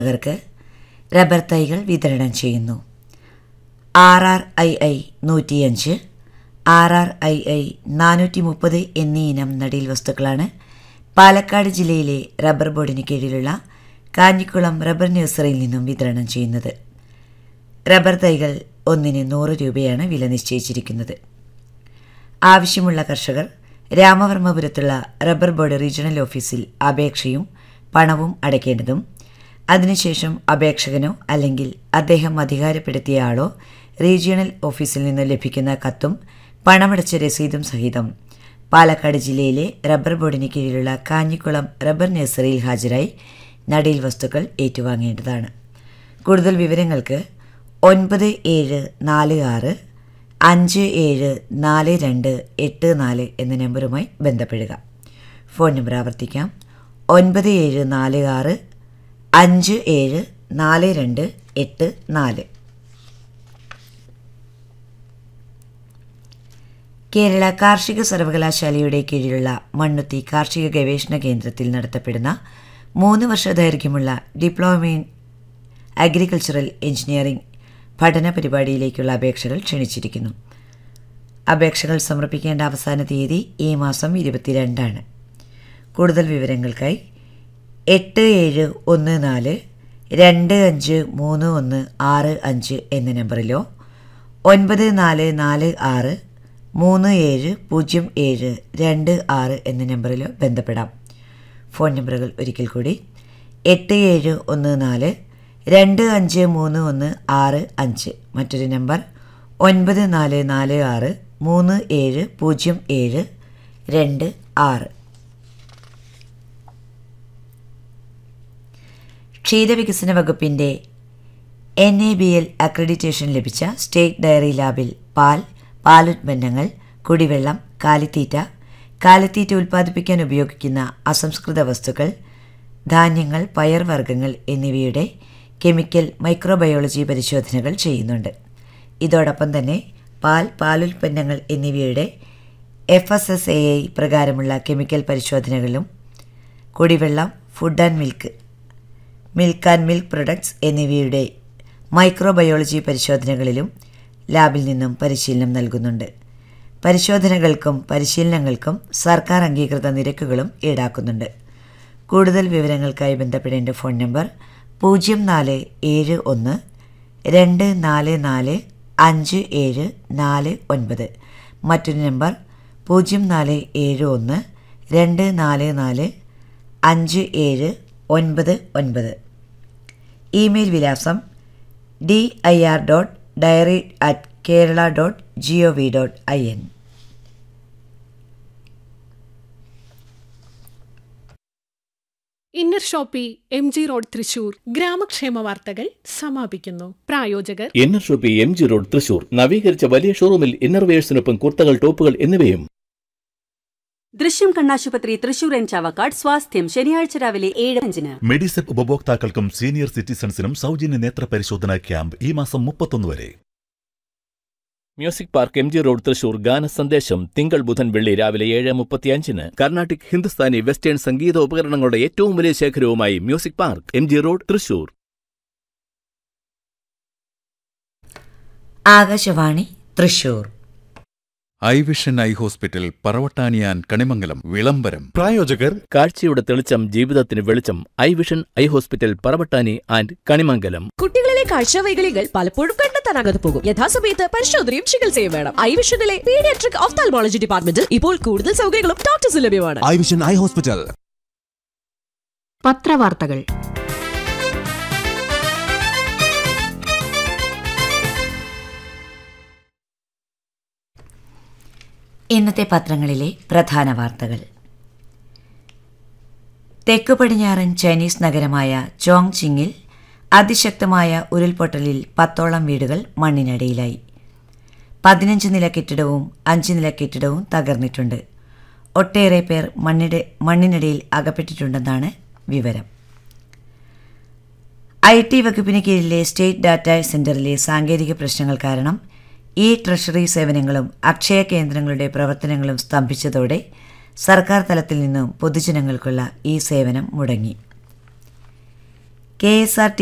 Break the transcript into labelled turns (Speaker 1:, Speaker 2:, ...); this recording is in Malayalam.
Speaker 1: കർഷകർക്ക് റബ്ബർ തൈകൾ വിതരണം ചെയ്യുന്നു ആർ ആർ ഐ ഐ നൂറ്റിയഞ്ച് ആർ ആർ ഐ ഐ നാനൂറ്റി മുപ്പത് എന്നീ ഇനം നടീൽ വസ്തുക്കളാണ് പാലക്കാട് ജില്ലയിലെ റബ്ബർ ബോർഡിന് കീഴിലുള്ള കാഞ്ഞിക്കുളം റബ്ബർ നഴ്സറിയിൽ നിന്നും വിതരണം ചെയ്യുന്നത് റബ്ബർ തൈകൾ ഒന്നിന് നൂറ് രൂപയാണ് വില നിശ്ചയിച്ചിരിക്കുന്നത് ആവശ്യമുള്ള കർഷകർ രാമവർമ്മപുരത്തുള്ള റബ്ബർ ബോർഡ് റീജിയണൽ ഓഫീസിൽ അപേക്ഷയും പണവും അടയ്ക്കേണ്ടതും അതിനുശേഷം അപേക്ഷകനോ അല്ലെങ്കിൽ അദ്ദേഹം അധികാരപ്പെടുത്തിയ ആളോ റീജിയണൽ ഓഫീസിൽ നിന്ന് ലഭിക്കുന്ന കത്തും പണമടച്ച രസീതും സഹിതം പാലക്കാട് ജില്ലയിലെ റബ്ബർ ബോർഡിന് കീഴിലുള്ള കാഞ്ഞിക്കുളം റബ്ബർ നഴ്സറിയിൽ ഹാജരായി നടീൽ വസ്തുക്കൾ ഏറ്റുവാങ്ങേണ്ടതാണ് കൂടുതൽ വിവരങ്ങൾക്ക് ഒൻപത് ഏഴ് നാല് ആറ് അഞ്ച് ഏഴ് നാല് രണ്ട് എട്ട് നാല് എന്ന നമ്പറുമായി ബന്ധപ്പെടുക ഫോൺ നമ്പർ ആവർത്തിക്കാം ഒൻപത് ഏഴ് നാല് ആറ് അഞ്ച് ഏഴ് നാല് രണ്ട് എട്ട് നാല് കേരള കാർഷിക സർവകലാശാലയുടെ കീഴിലുള്ള മണ്ണുത്തി കാർഷിക ഗവേഷണ കേന്ദ്രത്തിൽ നടത്തപ്പെടുന്ന മൂന്ന് വർഷ ദൈർഘ്യമുള്ള ഡിപ്ലോമ ഇൻ അഗ്രികൾച്ചറൽ എഞ്ചിനീയറിംഗ് പഠന പരിപാടിയിലേക്കുള്ള അപേക്ഷകൾ ക്ഷണിച്ചിരിക്കുന്നു അപേക്ഷകൾ സമർപ്പിക്കേണ്ട അവസാന തീയതി ഈ മാസം ഇരുപത്തിരണ്ടാണ് കൂടുതൽ വിവരങ്ങൾക്കായി എട്ട് ഏഴ് ഒന്ന് നാല് രണ്ട് അഞ്ച് മൂന്ന് ഒന്ന് ആറ് അഞ്ച് എന്ന നമ്പറിലോ ഒൻപത് നാല് നാല് ആറ് മൂന്ന് ഏഴ് പൂജ്യം ഏഴ് രണ്ട് ആറ് എന്ന നമ്പറിലോ ബന്ധപ്പെടാം ഫോൺ നമ്പറുകൾ ഒരിക്കൽ കൂടി എട്ട് ഏഴ് ഒന്ന് നാല് രണ്ട് അഞ്ച് മൂന്ന് ഒന്ന് ആറ് അഞ്ച് മറ്റൊരു നമ്പർ ഒൻപത് നാല് നാല് ആറ് മൂന്ന് ഏഴ് പൂജ്യം ഏഴ് രണ്ട് ആറ് ക്ഷീരവികസന വകുപ്പിൻ്റെ N A B L accreditation ലഭിച്ച സ്റ്റേറ്റ് ഡയറി ലാബിൽ പാൽ പാലുൽപ്പന്നങ്ങൾ കുടിവെള്ളം കാലിത്തീറ്റ കാലിത്തീറ്റ ഉൽപ്പാദിപ്പിക്കാൻ ഉപയോഗിക്കുന്ന അസംസ്കൃത വസ്തുക്കൾ ധാന്യങ്ങൾ പയർവർഗ്ഗങ്ങൾ എന്നിവയുടെ കെമിക്കൽ മൈക്രോബയോളജി പരിശോധനകൾ ചെയ്യുന്നുണ്ട് ഇതോടൊപ്പം തന്നെ പാൽ പാലുൽപ്പന്നങ്ങൾ എന്നിവയുടെ F S S A I പ്രകാരമുള്ള കെമിക്കൽ പരിശോധനകളും കുടിവെള്ളം food and milk milk and milk products എന്നിവയുടെ മൈക്രോബയോളജി പരിശോധനകളിലും ലാബിൽ നിന്നും പരിശീലനം നൽകുന്നുണ്ട് പരിശോധനകൾക്കും പരിശീലനങ്ങൾക്കും സർക്കാർ അംഗീകൃത നിരക്കുകളും ഈടാക്കുന്നുണ്ട് കൂടുതൽ വിവരങ്ങൾക്കായി ബന്ധപ്പെടേണ്ട ഫോൺ നമ്പർ പൂജ്യം നാല് ഏഴ് ഒന്ന് രണ്ട് നാല് നാല് അഞ്ച് ഏഴ് നാല് ഒൻപത് മറ്റൊരു നമ്പർ പൂജ്യം നാല് ഏഴ് ഒന്ന് രണ്ട് നാല് നാല് അഞ്ച് ഏഴ് ഒൻപത് ഒൻപത് ഇമെയിൽ വിലാസം D I R dot dairy at Kerala dot G O V dot I N
Speaker 2: Inner Shoppy M G road Thrissur ഗ്രാമക്ഷേമ വാർത്തകൾ സമാപിക്കുന്നു പ്രായോജകർ
Speaker 3: Inner Shoppy M G road Thrissur നവീകരിച്ച വലിയ ഷോറൂമിൽ ഇന്നർവെയേഴ്സിനൊപ്പം കുർത്തകൾ ടോപ്പുകൾ എന്നിവയും
Speaker 4: ദൃശ്യം കണ്ണാശുപത്രി തൃശൂർ എൻ ചാവക്കാട് സ്വാസ്ഥ്യം ശനിയാഴ്ച രാവിലെ ഏഴ് അഞ്ചിന്
Speaker 5: മെഡിസെപ്പ് ഉപഭോക്താക്കൾക്കും സീനിയർ സിറ്റിസൺസിനും സൗജന്യ നേത്ര പരിശോധനാ ക്യാമ്പ് ഈ മാസം മുപ്പത്തൊന്ന് വരെ
Speaker 3: music park M G road Thrissur ഗാന സന്ദേശം തിങ്കൾ ബുധൻ വെള്ളി രാവിലെ ഏഴ് മുപ്പത്തിയഞ്ചിന് കർണാട്ടിക് ഹിന്ദുസ്ഥാനി വെസ്റ്റേൺ സംഗീത ഉപകരണങ്ങളുടെ ഏറ്റവും വലിയ ശേഖരവുമായി music park M G road Thrissur
Speaker 1: Akashvani Thrissur
Speaker 6: eye vision eye hospital പറവട്ടാനിയാൻ കണിമംഗലം വിളംബരം
Speaker 5: പ്രായോജകർ
Speaker 3: കാഴ്ചയുടെ തെളിച്ചം ജീവിതത്തിന് വെളിച്ചം eye vision eye hospital Paravattani and Kanimangalam
Speaker 7: കുട്ടികളിലെ കാഴ്ചവൈകല്യങ്ങൾ പലപ്പോഴും കണ്ടെത്താനാകാതെ പോകും യഥാസമയത്ത് പരിശോധനയും ചികിത്സയും വേണം ഐ വിഷനിലെ പീഡിയാട്രിക് ഓഫ്താൽമോളജി ഡിപ്പാർട്ട്മെന്റിൽ ഇപ്പോൾ കൂടുതൽ സൗകര്യങ്ങളും ഡോക്ടേഴ്സ് ലഭ്യമാണ്
Speaker 8: ഐ വിഷൻ ഐ ഹോസ്പിറ്റൽ
Speaker 9: പത്രവാർത്തകൾ
Speaker 1: ഇന്നത്തെ പത്രങ്ങളിലെ പ്രധാന വാർത്തകൾ തെക്കു പടിഞ്ഞാറൻ ചൈനീസ് നഗരമായ ചോങ് ചിങ്ങിൽ അതിശക്തമായ ഉരുൾപൊട്ടലിൽ പത്തോളം വീടുകൾ മണ്ണിനടിയിലായി പതിനഞ്ച് നില കെട്ടിടവും അഞ്ച് നില കെട്ടിടവും തകർന്നിട്ടുണ്ട് ഒട്ടേറെ പേർ മണ്ണിട മണ്ണിനടിയിൽ അകപ്പെട്ടിട്ടുണ്ടെന്നാണ് വിവരം ഐ ടി വകുപ്പിന് കീഴിലെ സ്റ്റേറ്റ് ഡാറ്റാ സെന്ററിലെ സാങ്കേതിക പ്രശ്നങ്ങൾ കാരണം ഇ ട്രഷറി സേവനങ്ങളും അക്ഷയ കേന്ദ്രങ്ങളുടെ പ്രവർത്തനങ്ങളും സ്തംഭിച്ചതോടെ സർക്കാർ തലത്തിൽ നിന്നും പൊതുജനങ്ങൾക്കുള്ള ഈ സേവനം മുടങ്ങി കെ എസ് ആർ